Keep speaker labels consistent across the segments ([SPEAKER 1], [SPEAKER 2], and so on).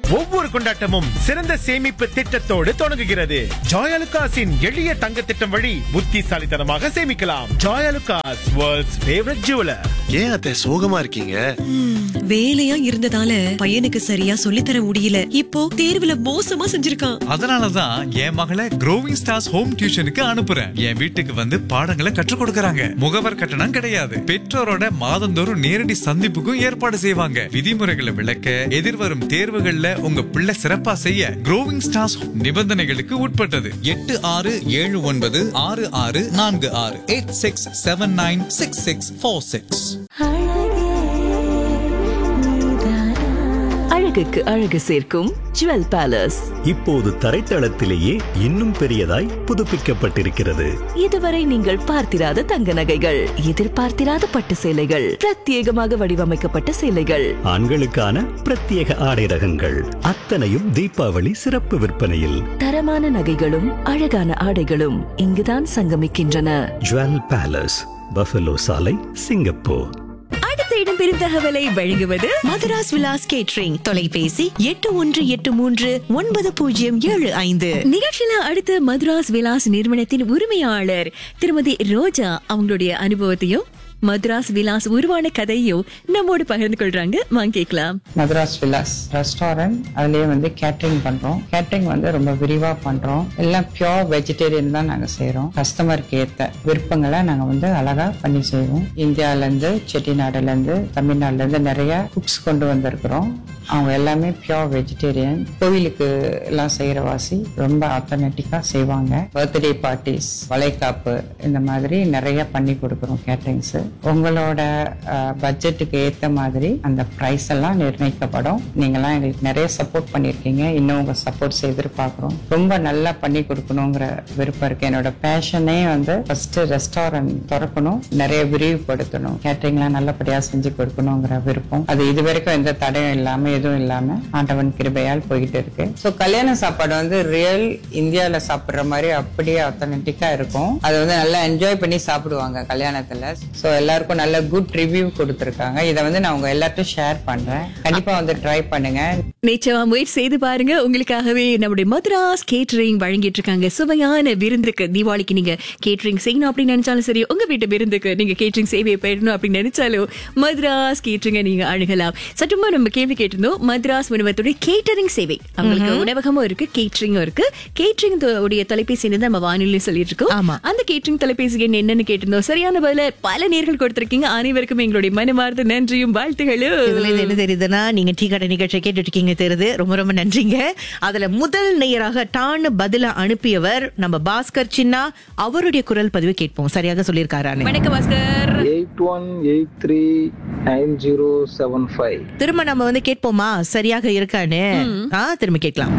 [SPEAKER 1] ஒவ்வொரு கொண்டாட்டமும் சிறந்த சேமிப்பு திட்டத்தோடு தொடங்குகிறது ஜாயலுகாஸின் எளிய தங்க திட்டம் வழி புத்திசாலித்தனமாக சேமிக்கலாம் ஜாயலுகாஸ் வேர்ல்ட்ஸ் ஃபேவரட் ஜுவலர்
[SPEAKER 2] ஏன் அத்தை சோகமா இருக்கீங்க
[SPEAKER 3] வேலையா இருந்ததால பையனுக்கு சரியா சொல்லித்தர முடியல இப்போ தேர்வுல மோசமா செஞ்சிருக்கான்
[SPEAKER 4] அதனாலதான் என் மகளை க்ரோவிங் ஸ்டார்ஸ் ஹோம் டியூஷனுக்கு அனுப்புறேன் என் வீட்டுக்கு வந்து பாடங்களை கற்றுக் கொடுக்கறாங்க முகவர் கட்டணம் கிடையாது பெற்றோரோட மாதந்தோறும் நேரடி சந்திப்புக்கும் ஏற்பாடு செய்வாங்க விதிமுறைகளை விளக்க எதிர்வரும் தேர்வுகள்ல உங்க பிள்ளை சிறப்பா செய்ய க்ரோவிங் ஸ்டார்ஸ் நிபந்தனைகளுக்கு உட்பட்டது எட்டு ஆறு ஏழு ஒன்பது ஆறு ஆறு நான்கு ஆறு eight six seven nine six six four six
[SPEAKER 5] அழகுக்கு அழகு சேர்க்கும் ஜுவல் பேலஸ்
[SPEAKER 6] இப்போது தரைத்தளத்திலேயே இன்னும் பெரியதாய் புதுப்பிக்கப்பட்டிருக்கிறது
[SPEAKER 5] இதுவரை நீங்கள் பார்த்திராத தங்க நகைகள் எதிர்பார்த்திராத பட்டு சேலைகள் பிரத்யேகமாக வடிவமைக்கப்பட்ட சேலைகள்
[SPEAKER 6] ஆண்களுக்கான பிரத்யேக ஆடை ரகங்கள் அத்தனையும் தீபாவளி சிறப்பு விற்பனையில்
[SPEAKER 5] தரமான நகைகளும் அழகான ஆடைகளும் இங்குதான் சங்கமிக்கின்றன
[SPEAKER 6] ஜுவல் பேலஸ் பஃபலோ சாலை சிங்கப்பூர்
[SPEAKER 3] அடுத்த இடம்பெறும் தகவலை வழங்குவது மதுராஸ் விலாஸ் கேட்ரிங் தொலைபேசி எட்டு ஒன்று எட்டு மூன்று ஒன்பது பூஜ்ஜியம் ஏழு ஐந்து நிகழ்ச்சியில அடுத்து மதுராஸ் விலாஸ் நிறுவனத்தின் உரிமையாளர் திருமதி ரோஜா அவங்களுடைய அனுபவத்தையும் மதுராஸ் விலாஸ் உருவான கதையும் நம்மோடு பகிர்ந்து கொள்றாங்க வாங்க கேட்கலாம்
[SPEAKER 7] மதுராஸ் விலாஸ் ரெஸ்டாரண்ட் அதுலயே வந்து கேட்டரிங் பண்றோம் கேட்டரிங் வந்து ரொம்ப விரிவா பண்றோம் எல்லாம் பியோர் வெஜிடேரியன் தான் நாங்க செய்றோம் கஸ்டமருக்கு ஏத்த விருப்பங்களை நாங்க வந்து அழகா பண்ணி செய்வோம் இந்தியால இருந்து செட்டிநாடுல இருந்து தமிழ்நாடுல இருந்து நிறைய குக்ஸ் கொண்டு வந்திருக்கிறோம் அவங்க எல்லாமே பியோர் வெஜிடேரியன் கோவிலுக்கு எல்லாம் செய்யற வாசி ரொம்ப ஆத்தன்டிக்கா செய்வாங்க பர்த்டே பார்ட்டிஸ் வளைகாப்பு இந்த மாதிரி நிறைய பண்ணி கொடுக்குறோம் கேட்டரிங்ஸ் உங்களோட பட்ஜெட்டுக்கு ஏத்த மாதிரி அந்த ப்ரைஸ் எல்லாம் நிர்ணயிக்கப்படும் நீங்கெல்லாம் எங்களுக்கு நிறைய சப்போர்ட் பண்ணியிருக்கீங்க இன்னும் உங்க சப்போர்ட்ஸ் எதிர்பார்க்குறோம் ரொம்ப நல்லா பண்ணி கொடுக்கணுங்கிற விருப்பம் இருக்கு என்னோட பேஷனே வந்து ஃபர்ஸ்ட் ரெஸ்டாரண்ட் திறக்கணும் நிறைய விரிவுபடுத்தணும் கேட்டரிங்லாம் நல்லபடியா செஞ்சு கொடுக்கணுங்கிற விருப்பம் அது இது வரைக்கும் எந்த தடையும் இல்லாம எதுவும் இல்லாம ஆண்டவன் கிருபையால் போயிட்டு இருக்கு ஸோ கல்யாண சாப்பாடு வந்து ரியல் இந்தியால சாப்பிடுற மாதிரி அப்படியே அத்தன்டிக்கா இருக்கும் அதை வந்து நல்லா என்ஜாய் பண்ணி சாப்பிடுவாங்க கல்யாணத்துல ஸோ எல்லாருக்கும் நல்ல குட் ரிவ்யூ கொடுத்துருக்காங்க இதை வந்து நான் உங்க எல்லார்ட்டும் ஷேர் பண்றேன் கண்டிப்பா வந்து ட்ரை பண்ணுங்க
[SPEAKER 3] நிச்சயமா முயற்சி செய்து பாருங்க உங்களுக்காகவே நம்முடைய மதுராஸ் கேட்டரிங் வழங்கிட்டு இருக்காங்க சுவையான விருந்துக்கு தீபாவளிக்கு நீங்க கேட்டரிங் செய்யணும் அப்படின்னு நினைச்சாலும் சரி உங்க வீட்டு விருந்துக்கு நீங்க கேட்டரிங் சேவையை பெறணும் அப்படின்னு நினைச்சாலும் மதுராஸ் கேட்டரிங்க நீங்க அணுகலாம் சற்றுமா நம்ம கேள்வி கேட்டிருந்தோம் மதுராஸ் உணவகத்துடைய கேட்டரிங் சேவை அவங்களுக்கு உணவகமும் இருக்கு கேட்டரிங்கும் இருக்கு கேட்டரிங் உடைய தொலைபேசி எண் நம்ம வானிலை சொல்லிட்டு இருக்கோம் அந்த கேட்டரிங் தொலைபேசி எண் என்னன்னு கேட்டிருந்தோம் சரியான பதில பல நேர்கள் கொடுத்திருக்கீங்க அனைவருக்கும் எங்களுடைய மனமார்ந்த நன்றியும் வாழ்த்துகளும்
[SPEAKER 8] இதுல இருந்து என்ன தெரியுதுன்னா நீங்க டீ கடை நிகழ்ச்சியை கேட்டுட்டு இருக்கீங்க தெரியுது ரொம்ப ரொம்ப நன்றிங்க அதுல முதல் நேயராக டான்னு பதில அனுப்பியவர் நம்ம பாஸ்கர் சின்னா அவருடைய குரல் பதிவு கேட்போம் சரியாக சொல்லியிருக்காரான்னு
[SPEAKER 3] வணக்கம் Bhaskar
[SPEAKER 9] eight one eight three nine zero seven five
[SPEAKER 8] திரும்ப நம்ம வந்து கேட்போமா சரியாக இருக்கான்னு ஆ திரும்ப கேட்கலாம்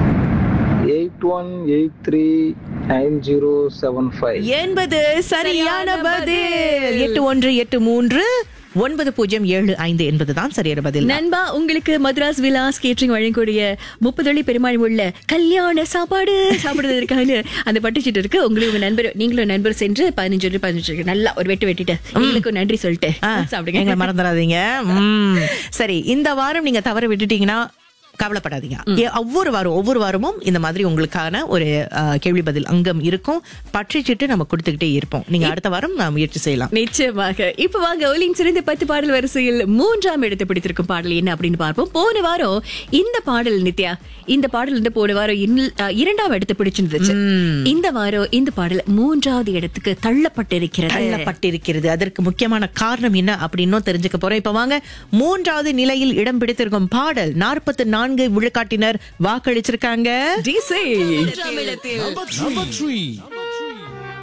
[SPEAKER 9] eight one eight three nine zero seven five
[SPEAKER 8] என்பது சரியான பதில் எட்டு ஒன்று எட்டு மூன்று ஒன்பது பூஜ்ஜியம் ஏழு ஐந்து என்பதுதான் சரியான பதில்
[SPEAKER 3] நண்பா உங்களுக்கு மദ്രാസ് விலாஸ் கேட்டரிங் வழங்கக்கூடிய முப்பதொழி பெருமாள் உள்ள கல்யாண சாப்பாடு சாப்பிடுவதற்கான அந்த பட்டுச்சீட்டு இருக்கு உங்களுக்கு உங்க நண்பர் நீங்களும் நண்பர் சென்று பதினஞ்சு ரூபாய் பதினஞ்சு ரூபாய் நல்லா ஒரு வெட்டு வெட்டிட்டு எங்களுக்கும் நன்றி சொல்லிட்டு
[SPEAKER 8] ஆ,
[SPEAKER 3] சாப்பிடுங்க
[SPEAKER 8] எங்களை மறந்துடாதீங்க ம். சரி இந்த வாரம் நீங்க தவற விட்டுட்டீங்கன்னா கவலைப்படாதீங்க ஏ- ஒவ்வொரு வாரம் ஒவ்வொரு வாரமும் இந்த மாதிரி உங்களுக்கான ஒரு ஆ, கேள்வி பதில் அங்கம் இருக்கும் பற்றிச்சிட்டு நம்ம கொடுத்துக்கிட்டே இருப்போம் நீங்க அடுத்த வாரம் நான் முயற்சி செய்யலாம்
[SPEAKER 3] நிச்சயமாக இப்ப வாங்க ஒலியின் சிறந்த பத்து பாடல் வரிசையில் மூன்றாம் இடத்தை பிடித்திருக்கும் பாடல் என்ன அப்படின்னு பார்ப்போம் போன வாரம் இந்த பாடல் நித்யா இந்த பாடல் வந்து போன வாரம் இன்னில்- அஹ், இரண்டாம் இடத்தை பிடிச்சிருந்துச்சு இந்த வாரம் இந்த பாடல் மூன்றாவது இடத்துக்கு தள்ளப்பட்டிருக்கிறது
[SPEAKER 8] தள்ளப்பட்டிருக்கிறது அதற்கு முக்கியமான காரணம் என்ன அப்படின்னு தெரிஞ்சுக்க போறோம் இப்ப வாங்க மூன்றாவது நிலையில் இடம் பிடித்திருக்கும் பாடல் நாற்பத்தி நான்கு விழுக்காட்டினர் வாக்களிச்சிருக்காங்க
[SPEAKER 3] டிசை
[SPEAKER 4] Number three.